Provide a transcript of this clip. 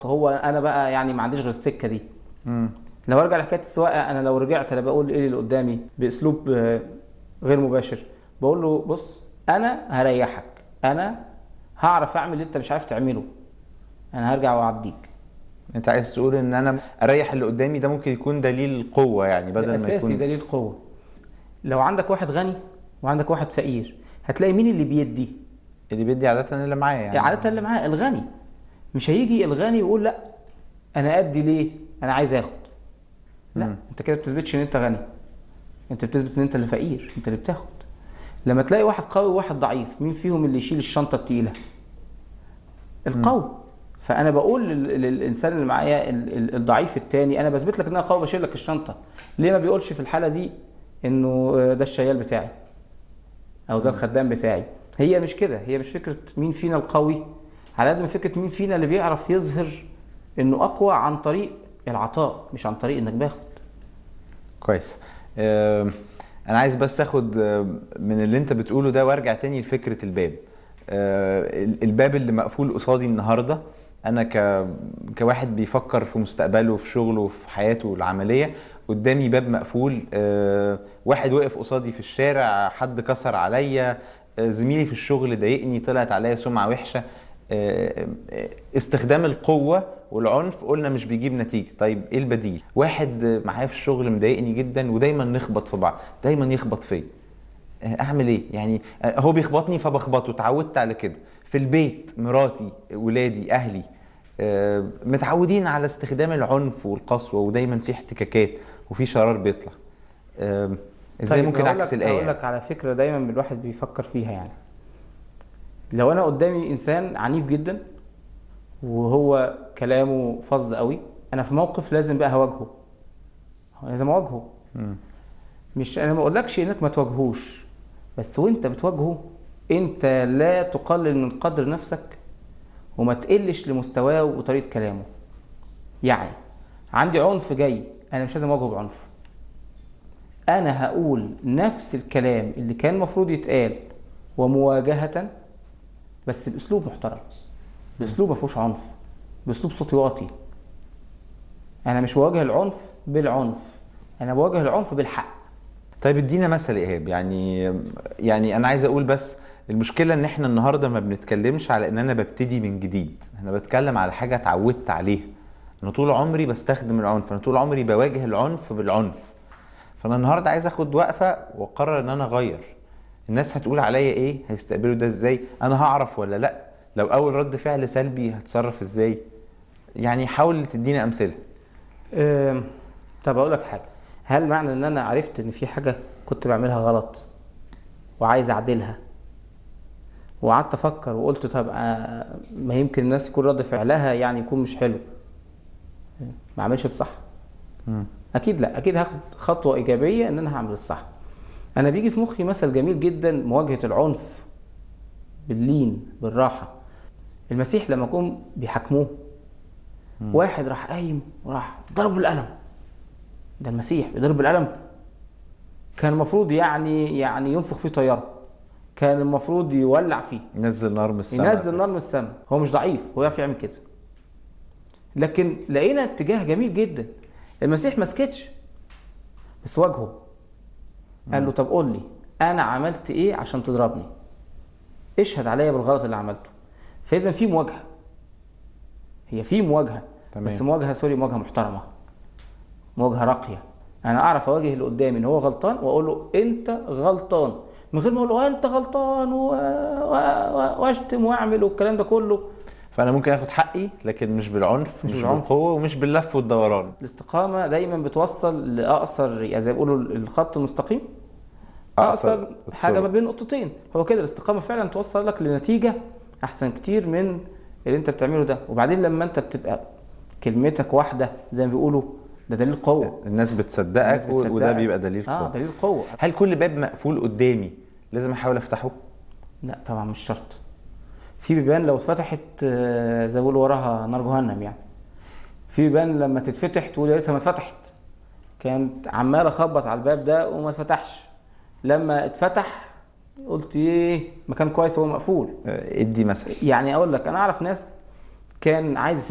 هو انا بقى يعني ما عنديش غير السكه دي مم. لو ارجع لحكايه السواقه انا لو رجعت انا بقول ايه اللي قدامي باسلوب آه، غير مباشر بقول له بص انا هريحك انا هعرف اعمل اللي انت مش عارف تعمله انا هرجع واعديك انت عايز تقول ان انا اريح اللي قدامي ده ممكن يكون دليل قوه يعني بدل ده ما اساسي يكون دليل قوه لو عندك واحد غني وعندك واحد فقير هتلاقي مين اللي بيدي اللي بيدي عاده اللي معايا يعني عادة اللي معاه الغني مش هيجي الغني يقول لا انا ادي ليه انا عايز اخد لا مم. انت كده بتثبتش ان انت غني انت بتثبت ان انت اللي فقير انت اللي بتاخد لما تلاقي واحد قوي وواحد ضعيف مين فيهم اللي يشيل الشنطه التقيله القوي فانا بقول لل- للانسان اللي معايا ال- ال- الضعيف التاني انا بثبت لك ان انا قوي بشيل لك الشنطه ليه ما بيقولش في الحاله دي انه آه، ده الشيال بتاعي او ده الخدام بتاعي هي مش كده هي مش فكره مين فينا القوي على قد ما فكره مين فينا اللي بيعرف يظهر انه اقوى عن طريق العطاء مش عن طريق انك باخد كويس آم، انا عايز بس اخد آم، من اللي انت بتقوله ده وارجع تاني لفكره الباب آه، ال- الباب اللي مقفول قصادي النهارده انا ك... كواحد بيفكر في مستقبله في شغله في حياته العمليه قدامي باب مقفول آه، واحد وقف قصادي في الشارع حد كسر عليا آه، زميلي في الشغل ضايقني طلعت عليا سمعه وحشه آه، آه، استخدام القوة والعنف قلنا مش بيجيب نتيجة طيب ايه البديل واحد آه، معايا في الشغل مضايقني جدا ودايما نخبط في بعض دايما يخبط فيا آه، اعمل ايه يعني آه، هو بيخبطني فبخبطه اتعودت على كده في البيت مراتي ولادي اهلي آه، متعودين على استخدام العنف والقسوة ودايما في احتكاكات وفي شرار بيطلع آه، ازاي طيب ممكن هقول اعكس لك- هقول الايه لك على فكره دايما الواحد بيفكر فيها يعني لو انا قدامي انسان عنيف جدا وهو كلامه فظ قوي انا في موقف لازم بقى هواجهه لازم اواجهه مم. مش انا ما اقولكش انك ما تواجهوش بس وانت بتواجهه انت لا تقلل من قدر نفسك وما تقلش لمستواه وطريقه كلامه يعني عندي عنف جاي انا مش لازم اواجهه بعنف انا هقول نفس الكلام اللي كان المفروض يتقال ومواجهه بس باسلوب محترم باسلوب ما فيهوش عنف باسلوب صوتي واطي انا مش بواجه العنف بالعنف انا بواجه العنف بالحق طيب ادينا مثل يا ايهاب يعني يعني انا عايز اقول بس المشكله ان احنا النهارده ما بنتكلمش على ان انا ببتدي من جديد انا بتكلم على حاجه اتعودت عليها انا طول عمري بستخدم العنف انا طول عمري بواجه العنف بالعنف فانا النهارده عايز اخد وقفه واقرر ان انا اغير الناس هتقول عليا ايه هيستقبلوا ده ازاي انا هعرف ولا لا لو اول رد فعل سلبي هتصرف ازاي يعني حاول تدينا امثله أم، طب اقول لك حاجه هل معنى ان انا عرفت ان في حاجه كنت بعملها غلط وعايز اعدلها وقعدت افكر وقلت طب آه، ما يمكن الناس يكون رد فعلها يعني يكون مش حلو ما اعملش الصح اكيد لا اكيد هاخد خطوه ايجابيه ان انا هعمل الصح انا بيجي في مخي مثل جميل جدا مواجهه العنف باللين بالراحه المسيح لما جم بيحاكموه واحد راح قايم وراح ضرب بالقلم ده المسيح بيضرب بالقلم كان المفروض يعني يعني ينفخ فيه طياره كان المفروض يولع فيه نزل نار من السماء ينزل نار من السماء هو مش ضعيف هو يعرف يعمل كده لكن لقينا اتجاه جميل جدا المسيح ما سكتش بس واجهه قال له طب قول لي انا عملت ايه عشان تضربني اشهد عليا بالغلط اللي عملته فاذا في مواجهه هي في مواجهه تمام. بس مواجهه سوري مواجهه محترمه مواجهه راقيه انا اعرف اواجه اللي قدامي ان هو غلطان واقول له انت غلطان من غير ما اقول له انت غلطان و... و... و... واشتم واعمل والكلام ده كله فانا ممكن اخد حقي لكن مش بالعنف مش مش, بالعنف. بالقوه ومش باللف والدوران الاستقامه دايما بتوصل لاقصر يعني زي ما بيقولوا الخط المستقيم أقصر اقصر حاجه الطرق. ما بين نقطتين هو كده الاستقامه فعلا توصل لك لنتيجه احسن كتير من اللي انت بتعمله ده وبعدين لما انت بتبقى كلمتك واحده زي ما بيقولوا ده دليل قوه الناس بتصدقك, الناس بتصدقك. وده بيبقى دليل اه قوه دليل قوه هل كل باب مقفول قدامي لازم احاول افتحه لا طبعا مش شرط في بيبان لو اتفتحت آه، زي ما بيقولوا وراها نار جهنم يعني في بيبان لما تتفتح تقول يا ريتها ما اتفتحت كانت عمال اخبط على الباب ده وما اتفتحش لما اتفتح قلت ايه مكان كويس هو مقفول آه، ادي مثل يعني اقول لك انا اعرف ناس كان عايز